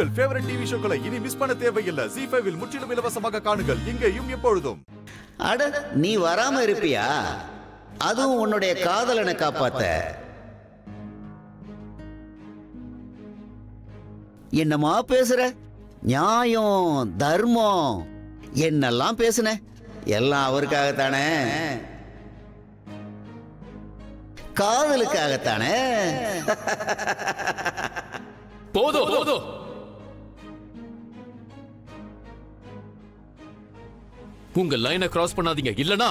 உங்கள் favourite TV ஷோக்களை இனி miss பண்ண தேவையில்லை ஜி ஃபைவில் முற்றிலும் இலவசமாக காணுங்கள் இங்கேயும் எப்பொழுதும் அட நீ வராம இருப்பியா அதுவும் உன்னுடைய காதலனை காப்பாத்த என்னமா பேசுற நியாயம் தர்மம் என்னெல்லாம் பேசுன எல்லாம் அவருக்காகத்தானே காதலுக்காகத்தானே போதும் போதும் உங்க லைனை கிராஸ் பண்ணாதீங்க இல்லனா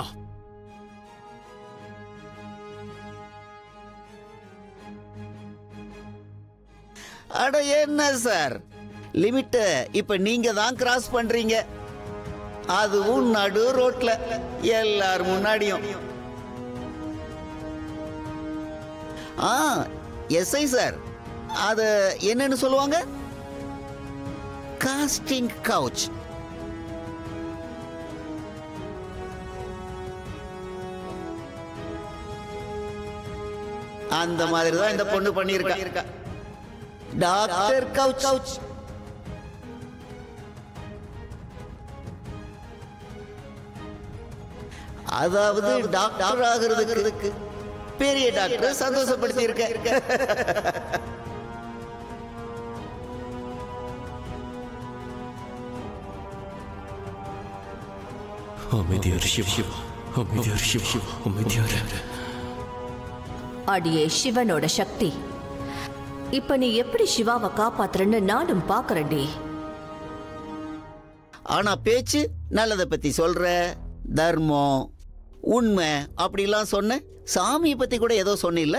அட என்ன சார் லிமிட்ட இப்ப நீங்க தான் கிராஸ் பண்றீங்க அதுவும் நடு ரோட்ல எல்லார் முன்னாடியும் ஆ எஸ்ஐ சார் அது என்னன்னு சொல்லுவாங்க காஸ்டிங் கவுச் அந்த மாதிரி தான் இந்த பொண்ணு பண்ணியிருக்கா டாக்டர் கவுச் கவுச் அதாவது டாக்டர் ஆகிறதுக்கு பெரிய டாக்டர் சந்தோஷப்படுத்தி இருக்க அமைதியார் சிவா அமைதியார் சிவா அமைதியார் அடியே சிவனோட சக்தி இப்ப நீ எப்படி சிவாவை காப்பாத்துறன்னு நானும் பாக்குறேன்டி ஆனா பேச்சு நல்லதை பத்தி சொல்ற தர்மம் உண்மை அப்படிலாம் சொன்ன சாமியை பத்தி கூட ஏதோ சொன்னில்ல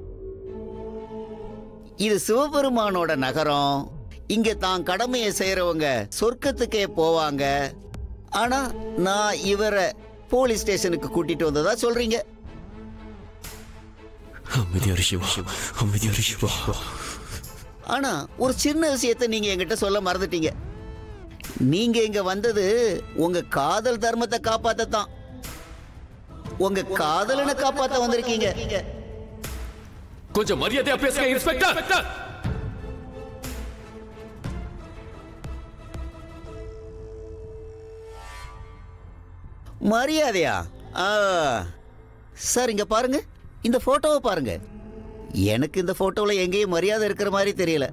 இது சிவபெருமானோட நகரம் இங்க தான் கடமையை செய்யறவங்க சொர்க்கத்துக்கே போவாங்க ஆனா நான் இவரை போலீஸ் ஸ்டேஷனுக்கு கூட்டிட்டு வந்ததா சொல்றீங்க அமைதியார் சிவா அமைதியார் சிவா ஆனா ஒரு சின்ன விஷயத்தை நீங்க என்கிட்ட சொல்ல மறந்துட்டீங்க நீங்க இங்க வந்தது உங்க காதல் தர்மத்தை காப்பாத்தத்தான் உங்க காதலனை காப்பாத்த வந்திருக்கீங்க கொஞ்சம் மரியாதையா பேசுங்க இன்ஸ்பெக்டர் மரியாதையா ஆ. சார் இங்க பாருங்க இந்த போட்டோவை பாருங்க எனக்கு இந்த போட்டோல எங்கேயும் மரியாதை இருக்கிற மாதிரி தெரியல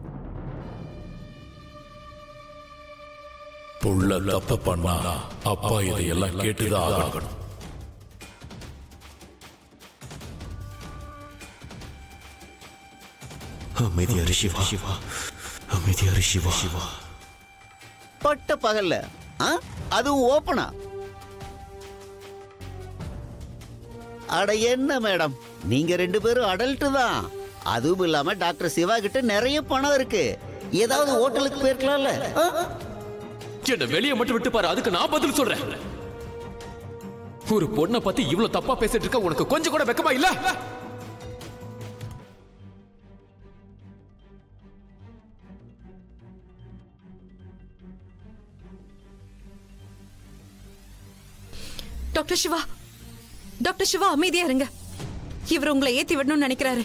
புள்ள தப்பு பண்ணா அப்பா இதையெல்லாம் கேட்டுதான் ஆகணும் அமைதியார் சிவா சிவா அமைதியார் சிவா சிவா பட்ட பகல்ல ஆ? அதுவும் ஓப்பனா அட என்ன மேடம் நீங்க ரெண்டு பேரும் அடல்ட் தான் அதுவும் இல்லாம டாக்டர் சிவா கிட்ட நிறைய பணம் இருக்கு ஏதாவது ஹோட்டலுக்கு போயிருக்கலாம்ல ஆ? என்ன வெளியே மட்டும் விட்டு பாரு அதுக்கு நான் பதில் சொல்றேன் ஒரு பொண்ணை பத்தி இவ்வளவு தப்பா பேசிட்டு இருக்க உனக்கு கொஞ்சம் கூட வெக்கமா இல்ல டாக்டர் சிவா டாக்டர் சிவா அமைதியா இருங்க இவர் உங்களை ஏத்தி விடணும்னு நினைக்கிறாரு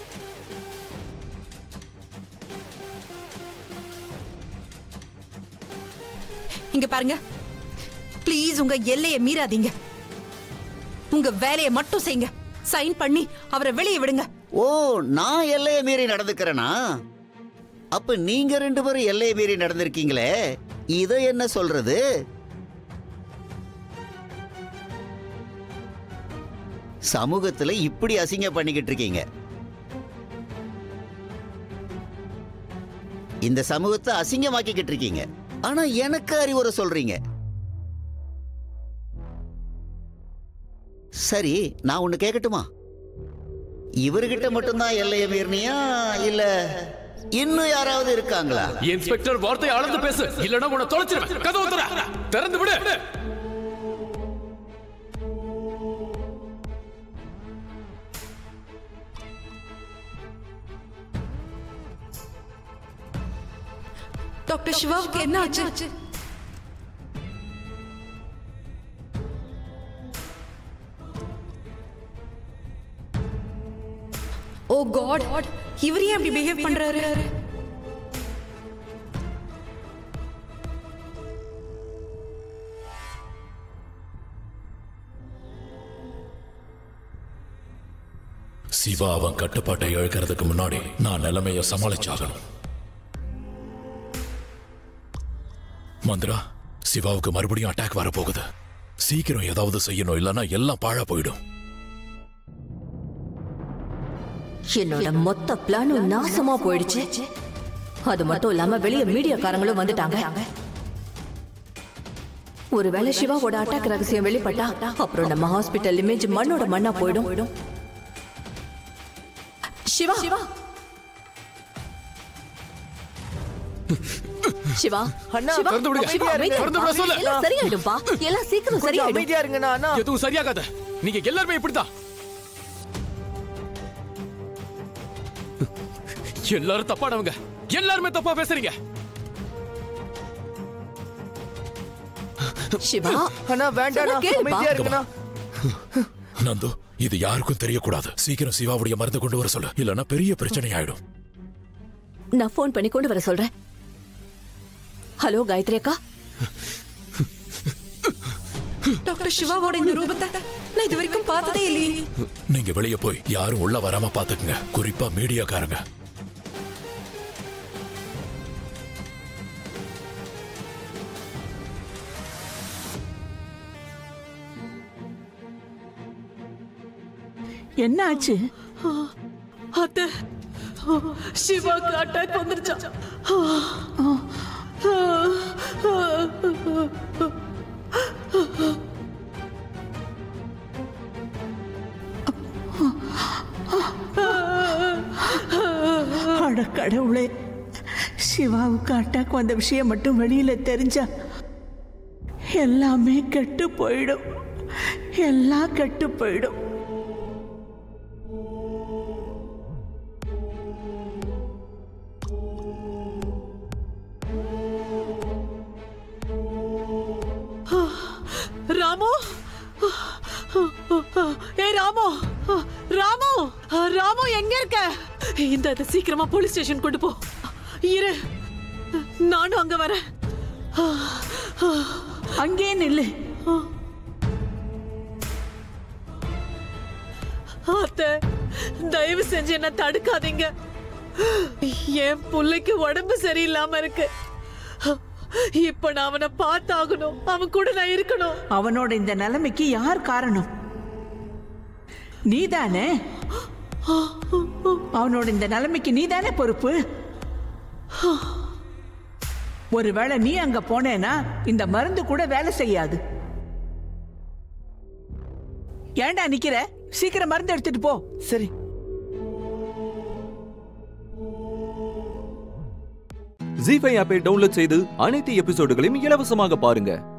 இங்க பாருங்க ப்ளீஸ் உங்க எல்லையை மீறாதீங்க உங்க வேலையை மட்டும் செய்யுங்க சைன் பண்ணி அவரை வெளியே விடுங்க ஓ நான் எல்லையை மீறி நடந்துக்கிறேனா அப்ப நீங்க ரெண்டு பேரும் எல்லையை மீறி நடந்திருக்கீங்களே இதை என்ன சொல்றது சமூகத்துல இப்படி அசிங்க பண்ணிக்கிட்டு இருக்கீங்க இந்த சமூகத்தை அசிங்கமாக்கிக்கிட்டு இருக்கீங்க ஆனா எனக்கு அறிவுரை சொல்றீங்க சரி நான் ஒண்ணு கேட்கட்டுமா இவர்கிட்ட மட்டும்தான் எல்லையை மீறினியா இல்ல இன்னும் யாராவது இருக்காங்களா இன்ஸ்பெக்டர் வார்த்தையை அளந்து பேசு இல்லனா உன்னை தொலைச்சிருவேன் கதவு திற திறந்து விடு டாக்டர் சிவாவுக்கு என்ன ஆச்சு ஓ காட் இவர் ஏன் அப்படி பிஹேவ் பண்றாரு சிவா அவன் கட்டுப்பாட்டை இழக்கிறதுக்கு முன்னாடி நான் நிலைமைய சமாளிச்சாகணும் மந்திரா சிவாவுக்கு மறுபடியும் அட்டாக் வரப்போகுது சீக்கிரம் ஏதாவது செய்யணும் இல்லைன்னா எல்லாம் பாழா போயிடும் என்னோட மொத்த பிளானும் நாசமா போயிடுச்சு அது மட்டும் இல்லாம வெளிய மீடியாக்காரங்களும் வந்துட்டாங்க ஒருவேளை சிவாவோட அட்டாக் ரகசியம் வெளிப்பட்டா அப்புறம் நம்ம ஹாஸ்பிட்டல் இமேஜ் மண்ணோட மண்ணா போயிடும் சிவா சிவா சிவா அண்ணா, சிவா, திறந்து விடுங்க. சிவா, அமைதியா திறந்து விட இருப்பா. சொல்லு. எல்லாம் சரியாயிடும்பா எல்லாம் சீக்கிரம் கொஞ்சம் சரியாயிடும் அமைதியா இருங்கண்ணா அண்ணா எதுவும் சரியாகாத நீங்க எல்லாருமே இப்படிதான் எல்லாரும் தப்பானவங்க எல்லாருமே தப்பா பேசுறீங்க சிவா அண்ணா வேண்டாண்ணா சொன்னா கேளுப்பா. அமைதியா இருங்கண்ணா நந்து இது யாருக்கும் தெரியக்கூடாது சீக்கிரம் சிவாவுடைய மருந்து கொண்டு வர சொல்லு இல்லைன்னா பெரிய பிரச்சனை ஆயிடும் நான் ஃபோன் பண்ணி கொண்டு வர சொல்றேன் ஹலோ காயத்ரி அக்கா டாக்டர் சிவாவோட இந்த ரூபத்தை நான் இது வரைக்கும் பார்த்ததே இல்லையே நீங்க வெளியே போய் யாரும் உள்ள வராம பாத்துக்குங்க குறிப்பா மீடியாக்காரங்க என்ன ஆச்சு அத்தை சிவாக்கு அட்டாக் வந்துருச்சா அட கடவுளே சிவாவுக்கு அட்டாக் வந்த விஷயம் மட்டும் வெளியில தெரிஞ்சா எல்லாமே கெட்டு போயிடும் எல்லாம் கெட்டு போயிடும் ராமு ஏ ராமு ராமு ராமு எங்க இருக்க இந்த இதை சீக்கிரமா போலீஸ் ஸ்டேஷன் கொண்டு போ இரு நானும் அங்க வரேன் அங்கேயே நில்லு அத்தை தயவு செஞ்சு என்ன தடுக்காதீங்க என் புள்ளைக்கு உடம்பு சரியில்லாம இருக்கு இப்ப நான் அவனை பார்த்தாகணும் அவன் கூட நான் இருக்கணும் அவனோட இந்த நிலைமைக்கு யார் காரணம் நீதானே அவனோட இந்த நிலைமைக்கு நீதானே பொறுப்பு ஒருவேளை நீ அங்க போனேனா இந்த மருந்து கூட வேலை செய்யாது ஏன்டா நிக்கிற சீக்கிரம் மருந்து எடுத்துட்டு போ சரி ஜி ஃபைவ் ஆப்பை டவுன்லோட் செய்து அனைத்து எபிசோடுகளையும் இலவசமாக பாருங்க